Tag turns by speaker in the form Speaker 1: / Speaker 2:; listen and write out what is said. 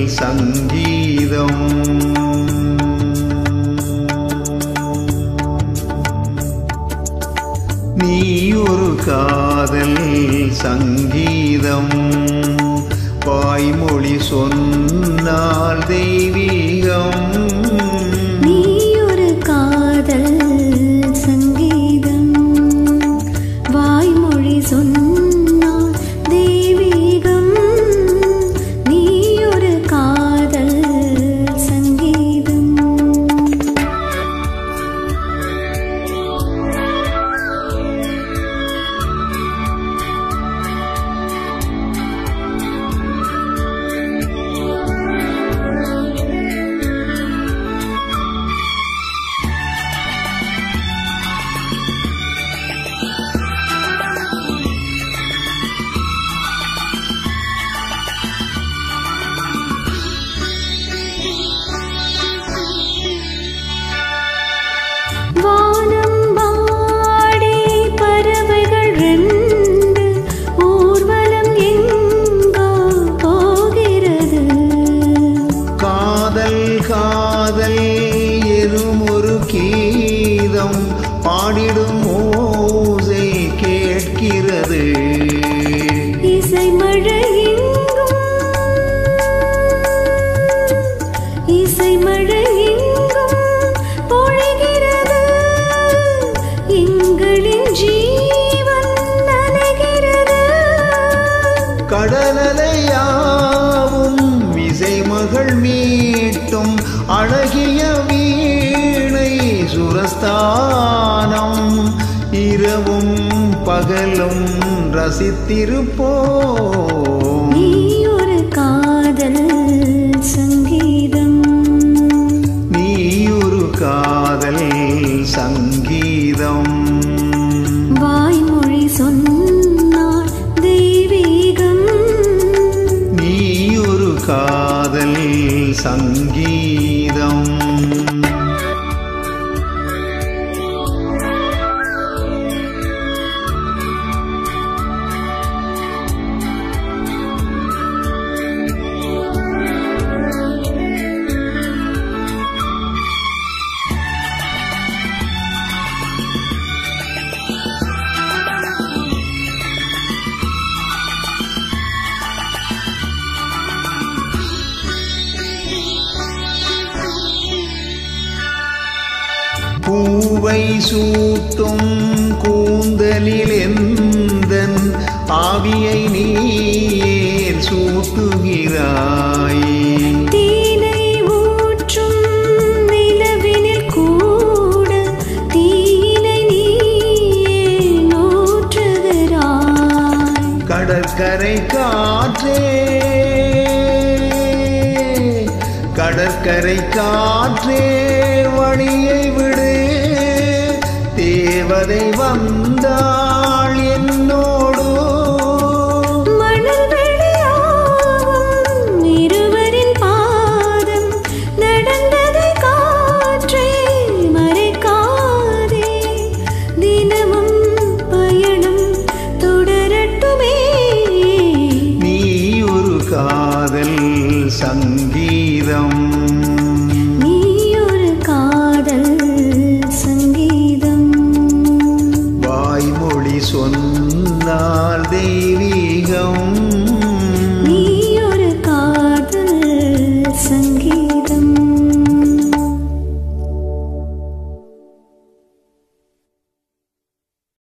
Speaker 1: சங்கீதம் நீ ஒரு காதல் சங்கீதம் வாய்மொழி சொன்னால் தெய்வீகம்
Speaker 2: நீ ஒரு காதல் சங்கீதம் வாய்மொழி சொன்னால் தெய்வீகம் நீ ஒரு காதல் சங்கீதம் வானம் வாடி பறவைகள் ரெண்டு ஊர்வலம் எங்கோ போகிறது
Speaker 1: காதல் காதல் எனும் ஒரு கீதம் பாடிடும் ஓசை கேட்கிறது
Speaker 2: இசை மழை எங்கும் இசை மழை எங்கும் பொழிகிறது எங்களின் ஜீவன் நனைகிறது
Speaker 1: கடலலையாவும் இசை மகள் மீட்டும் அழகிய வீணை சுரஸ்தானம் இரவும் பகலும் ரசித்திருப்போம்
Speaker 2: நீ ஒரு காதல் சங்கீதம்
Speaker 1: நீ ஒரு காதல் சங்கீதம்
Speaker 2: வாய்மொழி சொன்னால் தெய்வீகம்
Speaker 1: நீ ஒரு காதல் சங்கீதம் பூவை சூட்டும் கூந்தலில் எந்தன் ஆவியை நீர் சூட்டுகிறாய்
Speaker 2: தீனை ஊற்றும் நிலவினில் கூட தீனை நீயே நூற்றுகிறாய்
Speaker 1: கடற்கரை காற்றே கடற்கரை காற்றே வழியை விடு தேவதை வந்தார்